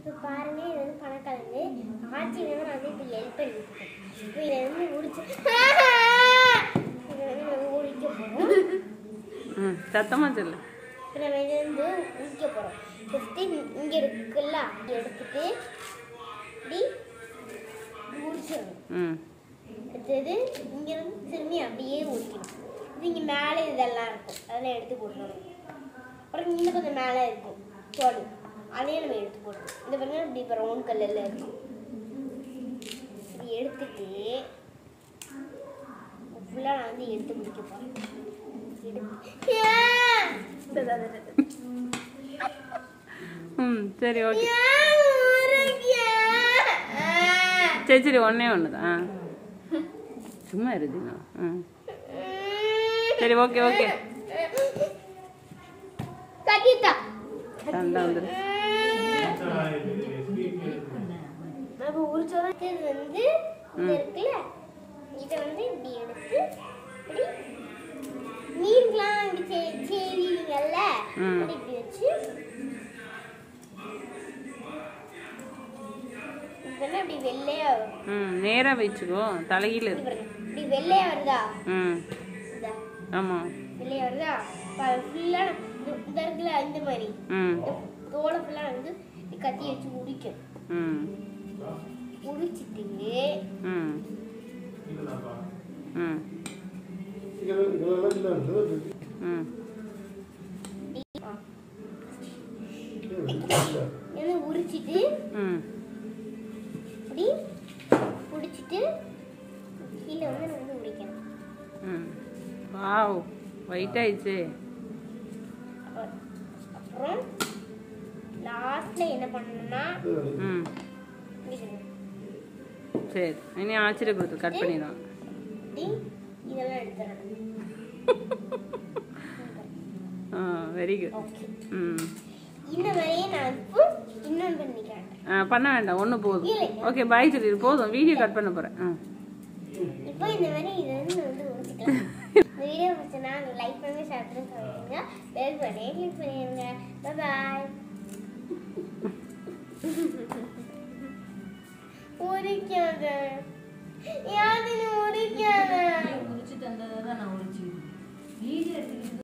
இப்போ பாருங்க இது வந்து பணக்கிழங்கு ஆச்சி வந்து நான் வந்து இப்போ ஹெல்ப் பண்ணிருக்கேன் இப்போ இதை வந்து முடிச்சு இதை வந்து நம்ம உரிக்க போகிறோம் ம் சத்தமாக சொல்லு இப்போ நம்ம இதை வந்து உரிக்க போகிறோம் ஃபஸ்ட்டு இங்கே இருக்குல்ல இதை எடுத்துட்டு இப்படி உரிச்சிடணும் ம் அடுத்தது இங்கேருந்து திரும்பி அப்படியே உரிக்கணும் இது இங்கே மேலே இதெல்லாம் இருக்கும் அதெல்லாம் எடுத்து போட்டுறணும் அப்புறம் இன்னும் கொஞ்சம் மேலே இருக்கும் தோல் அதையும் நம்ம எடுத்து போட்டுருவோம் இந்த பாருங்க இப்படி ப்ரௌன் கலரில் இருக்கும் இது எடுத்துட்டு ஃபுல்லாக நான் வந்து எடுத்து முடிக்க போகிறேன் எடுத்து ம் சரி ஓகே சரி சரி ஒன்றே ஒன்று தான் சும்மா இருக்குண்ணா ம் சரி ஓகே ஓகே கட்டிட்டா சண்டை வந்துடு நம்ம உரிச்சோம் இது வந்து இது இருக்குல்ல இதை வந்து இப்படி எடுத்து இப்படி மீன்லாம் இப்படி சே- செய்வீங்கல்ல ம். அப்படி இப்படி வச்சு இதெல்லாம் இப்படி வெள்ளையா வரும் ம் நேராக வச்சுக்கோ தலைகீழ இப்படி இருக்கு பாருங்க. இப்படி வெள்ளையா வருதா ம் இதா ஆமாம் வெள்ளையா வருதா ஃபுல்லாக இந்த இருக்குல்ல இந்த மாதிரி ம் இந்த தோலை ஃபுல்லாக வந்து இப்படி கத்தி வச்சு உரிக்கும் ம் உரிச்சிட்டு ம் ம் ம் இதை உரிச்சிட்டு ம் இப்படி பிடிச்சிட்டு கீழே வந்து நம்ம வந்து உரிக்கணும் ம் வாவ் ஒயிட் ஆயிடுச்சு அப்ப- அப்புறம் லாஸ்ட்ல என்ன பண்ணணும்னா ம் இப்படி செய்யணும். சரி இனி ஆச்சரிய கொடுத்து கட் பண்ணிடும் இப்படி இதெல்லாம் எடுத்துடணும் ஆ வெரி குட் ஓகே ம் இந்த மாதிரியே நான் இப்போ இன்னொன்று பண்ணிக்கிறேன் ஆ, பண்ண வேண்டாம் ஒன்று போதும் இல்லைங்க. ஓகே பாய் சொல்லிடு போதும் வீடியோ கட் பண்ண போகிறேன் ஆ இப்போ இந்த மாதிரி இதை வந்து நான் வந்து உரிச்சிக்கலாம் இந்த வீடியோ பிடிச்சனா லைக் பண்ணுங்க ஷேர் பண்ணி சொல்லுங்க பெல் பண்ணி கிளிக் பண்ணிடுங்க பாய் உரிக்காத யாரு உரிக்காத உரிச்சு தந்ததை தான் நான் உரிச்சு வீடியோ எடுத்துக்கிட்டு